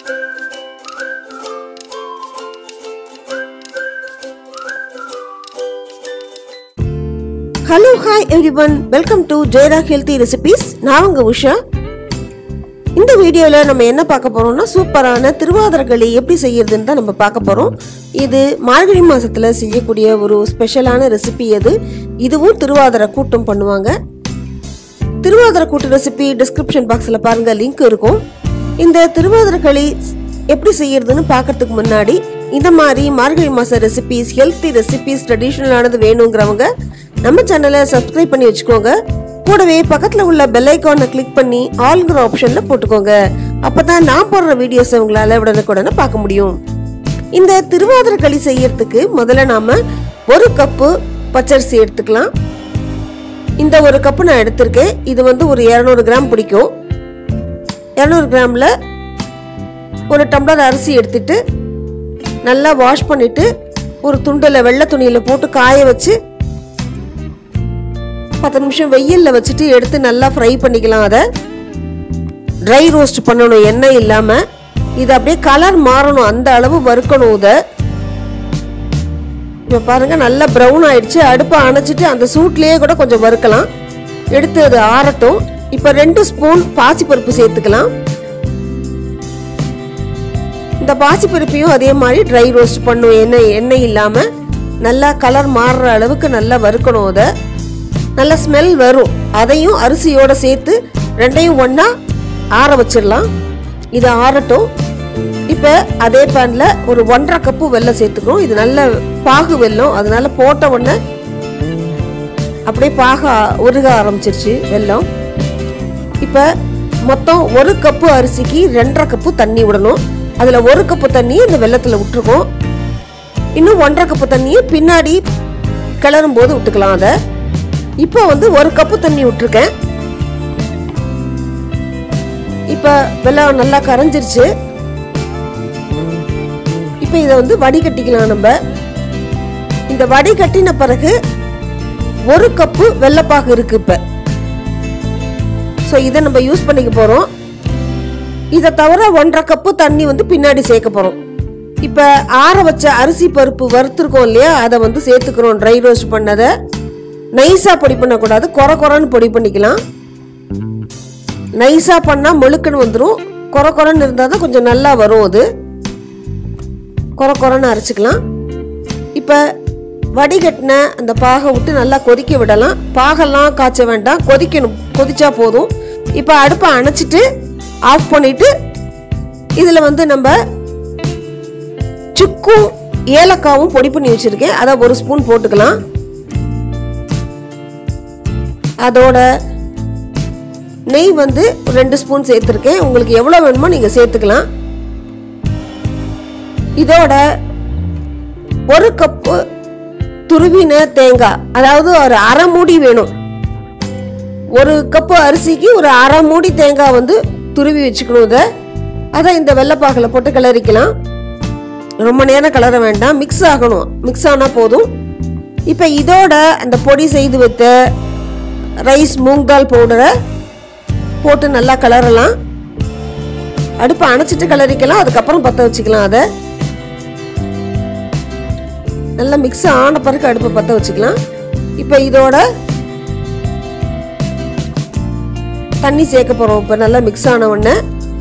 hello hi everyone welcome to Jeyara healthy recipes நான் உங்க உஷா இந்த வீடியோவில் நம்ம என்ன பார்க்க போறோம்னா சூப்பரான திருவாதிரக்களி எப்படி செய்யறதுன்னு தான் நம்ம பார்க்க போறோம் இது மார்கழி மாசத்துல செய்யக்கூடிய ஒரு ஸ்பெஷலான ரெசிபி அது இதுவும் திருவாதிரை கூட்டம் பண்ணுவாங்க திருவாதிரை கூட்டு ரெசிபி டிஸ்கிரிப்ஷன் பாக்ஸில் பாருங்க லிங்க் இருக்கும் இந்த திருவாதிரை களி எப்படி செய்யறதுன்னு பார்க்கறதுக்கு முன்னாடி இந்த மாதிரி மார்கழி மாச ரெசிபிஸ் ஹெல்த்தி ரெசிபிஸ் ட்ரெடிஷ்னலானது வேணுங்கிறவங்க நம்ம சேனலை சப்ஸ்கிரைப் பண்ணி வச்சுக்கோங்க கூடவே பக்கத்தில் உள்ள பெல் ஐக்கானை கிளிக் பண்ணி ஆல்ங்கிற ஆப்ஷனில் போட்டுக்கோங்க அப்பதான் நான் போடுற வீடியோஸை உங்களால் உடனுக்குடனே பார்க்க முடியும் இந்த திருவாதிரை களி செய்யறதுக்கு முதல்ல நாம ஒரு கப்பு பச்சரிசி எடுத்துக்கலாம் இந்த ஒரு கப்பு நான் எடுத்திருக்கேன் இது வந்து ஒரு இரநூறு கிராம் பிடிக்கும் இரநூறு கிராமில் ஒரு டம்ளர் அரிசி எடுத்துட்டு நல்லா வாஷ் பண்ணிட்டு ஒரு துண்டில் வெள்ளை துணியில் போட்டு காய வச்சு பத்து நிமிஷம் வெயிலில் வச்சுட்டு எடுத்து நல்லா ஃப்ரை பண்ணிக்கலாம் அதை ட்ரை ரோஸ்ட் பண்ணணும் எண்ணெய் இல்லாமல் இது அப்படியே கலர் மாறணும் அந்த அளவு வறுக்கணும் இதை இப்போ பாருங்க நல்லா ப்ரௌன் ஆயிடுச்சு அடுப்பை அணைச்சிட்டு அந்த சூட்லேயே கூட கொஞ்சம் வறுக்கலாம் எடுத்து அது ஆறட்டும் இப்போ ரெண்டு ஸ்பூன் பாசிப்பருப்பு சேர்த்துக்கலாம் இந்த பாசிப்பருப்பையும் அதே மாதிரி ட்ரை ரோஸ்ட் பண்ணும் எண்ணெய் எண்ணெய் இல்லாமல் நல்லா கலர் மாறுற அளவுக்கு நல்லா வறுக்கணும் அதை நல்ல ஸ்மெல் வரும் அதையும் அரிசியோட சேர்த்து ரெண்டையும் ஒன்றா ஆற வச்சிடலாம் இது ஆறட்டும் இப்போ அதே பேனில் ஒரு ஒன்றரை கப்பு வெல்லம் சேர்த்துக்கிறோம் இது நல்ல பாகு வெல்லம் அதனால போட்ட உடனே அப்படியே பாக உருக ஆரம்பிச்சிருச்சு வெல்லம் இப்போ மொத்தம் ஒரு கப்பு அரிசிக்கு ரெண்டரை கப்பு தண்ணி விடணும் அதில் ஒரு கப்பு தண்ணியை இந்த வெள்ளத்தில் விட்டுருக்கோம் இன்னும் ஒன்றரை கப்பு தண்ணியை பின்னாடி கிளறும் போது விட்டுக்கலாம் அதை இப்போ வந்து ஒரு கப்பு தண்ணி விட்டுருக்கேன் இப்போ வெள்ளம் நல்லா கரைஞ்சிருச்சு இப்போ இதை வந்து வடிகட்டிக்கலாம் நம்ம இந்த வடிகட்டின பிறகு ஒரு கப்பு வெள்ளப்பாகு இருக்கு இப்போ ஸோ இதை நம்ம யூஸ் பண்ணிக்க போகிறோம் இதை தவிர ஒன்றரை கப்பு தண்ணி வந்து பின்னாடி சேர்க்க போகிறோம் இப்போ ஆற வச்ச அரிசி பருப்பு வறுத்துருக்கோம் இல்லையா அதை வந்து சேர்த்துக்கிறோம் ட்ரை ரோஸ்ட் பண்ணதை நைஸாக பொடி பண்ணக்கூடாது குறை குறைன்னு பொடி பண்ணிக்கலாம் நைஸாக பண்ணால் முழுக்குன்னு வந்துடும் குறை குறைன்னு இருந்தால் தான் கொஞ்சம் நல்லா வரும் அது குறை குறைன்னு அரைச்சிக்கலாம் இப்போ வடிகட்டின அந்த பாகை விட்டு நல்லா கொதிக்க விடலாம் பாகெல்லாம் காய்ச்ச வேண்டாம் கொதிக்கணும் கொதிச்சா போதும் இப்போ அடுப்பை அணைச்சிட்டு ஆஃப் பண்ணிட்டு இதில் வந்து நம்ம சுக்கும் ஏலக்காவும் பொடி பண்ணி வச்சுருக்கேன் அதை ஒரு ஸ்பூன் போட்டுக்கலாம் அதோட நெய் வந்து ரெண்டு ஸ்பூன் சேர்த்துருக்கேன் உங்களுக்கு எவ்வளோ வேணுமோ நீங்கள் சேர்த்துக்கலாம் இதோட ஒரு கப்பு துருவின தேங்காய் அதாவது ஒரு அரை மூடி வேணும் ஒரு கப்பு அரிசிக்கு ஒரு அரை மூடி தேங்காய் வந்து துருவி வச்சுக்கணும் இதை அதை இந்த வெள்ளைப்பாகில் போட்டு கிளறிக்கலாம் ரொம்ப நேரம் கிளற வேண்டாம் மிக்ஸ் ஆகணும் மிக்ஸ் ஆனால் போதும் இப்போ இதோட அந்த பொடி செய்து வைத்த ரைஸ் மூங் தால் பவுடரை போட்டு நல்லா கிளறலாம் அடுப்பை அணைச்சிட்டு கிளறிக்கலாம் அதுக்கப்புறம் பற்ற வச்சுக்கலாம் அதை நல்லா மிக்ஸ் ஆன பிறகு அடுப்பை பற்ற வச்சுக்கலாம் இப்போ இதோட தண்ணி சேர்க்க போகிறோம் இப்போ நல்லா மிக்ஸ் ஆன உடனே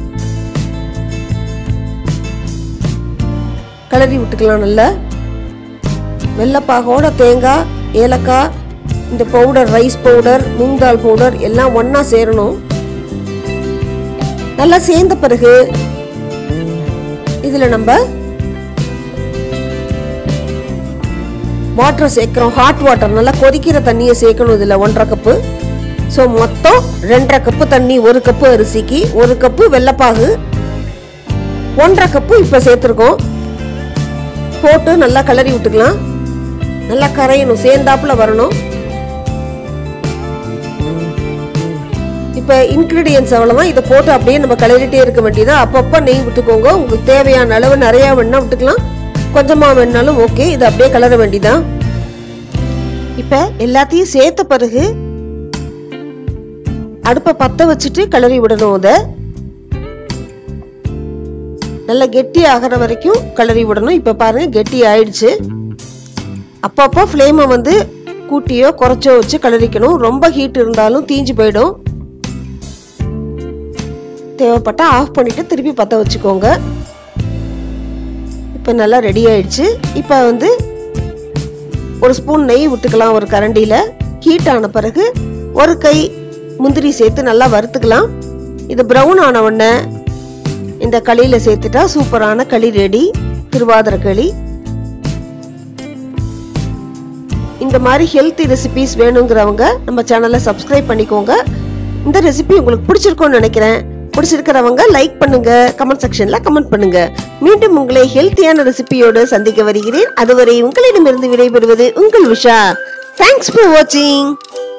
கிளறி விட்டுக்கலாம் நல்லா வெள்ளைப்பாகோட தேங்காய் ஏலக்காய் இந்த powder rice powder moong dal powder எல்லாம் ஒன்றா சேரணும் நல்லா சேர்ந்த பிறகு இதில் நம்ம வாட்டர் சேர்க்குறோம் ஹாட் வாட்டர் நல்லா கொதிக்கிற தண்ணியை சேர்க்கணும் இதில் ஒன்றரை கப்பு ஸோ மொத்தம் ரெண்டரை கப்பு தண்ணி ஒரு கப்பு அரிசிக்கு ஒரு கப்பு வெள்ளைப்பாகு ஒன்றரை கப்பு இப்போ சேர்த்துருக்கோம் போட்டு நல்லா கிளறி விட்டுக்கலாம் நல்லா கரையணும் சேர்ந்தாப்புல வரணும் இப்போ இன்க்ரீடியன்ஸ் அவ்வளோதான் இதை போட்டு அப்படியே நம்ம கிளறிட்டே இருக்க வேண்டியது அப்பப்போ நெய் விட்டுக்கோங்க உங்களுக்கு தேவையான அளவு நிறையா வேணா விட்டுக்கலாம் கொஞ்சமாக வேணாலும் ஓகே இதை அப்படியே கிளற வேண்டியதான் இப்போ எல்லாத்தையும் சேர்த்த பிறகு அடுப்பை பற்ற வச்சுட்டு கிளறி விடணும் அதை நல்லா கெட்டி ஆகிற வரைக்கும் கிளறி விடணும் இப்போ பாருங்க கெட்டி ஆயிடுச்சு அப்பப்போ ஃப்ளேமை வந்து கூட்டியோ குறைச்சோ வச்சு கிளறிக்கணும் ரொம்ப ஹீட் இருந்தாலும் தீஞ்சு போயிடும் தேவைப்பட்டா ஆஃப் பண்ணிட்டு திருப்பி பற்ற வச்சுக்கோங்க இப்போ நல்லா ரெடி ஆயிடுச்சு இப்போ வந்து ஒரு ஸ்பூன் நெய் விட்டுக்கலாம் ஒரு கரண்டியில் ஹீட் ஆன பிறகு ஒரு கை முந்திரி சேர்த்து நல்லா வறுத்துக்கலாம் இது ப்ரௌன் ஆன உடனே இந்த களியில் சேர்த்துட்டா சூப்பரான களி ரெடி திருவாதிரை களி இந்த மாதிரி ஹெல்த்தி ரெசிபிஸ் வேணுங்கிறவங்க நம்ம சேனலை சப்ஸ்கிரைப் பண்ணிக்கோங்க இந்த ரெசிபி உங்களுக்கு பிடிச்சிருக்கும்னு நினைக்கிறேன் பிடிச்சிருக்கிறவங்க லைக் பண்ணுங்க கமெண்ட் செக்ஷன்ல கமெண்ட் பண்ணுங்க மீண்டும் உங்களை ஹெல்த்தியான ரெசிபியோடு சந்திக்க வருகிறேன் அதுவரை உங்களிடமிருந்து விடைபெறுவது உங்கள் விஷா தேங்க்ஸ் ஃபார் வாட்சிங்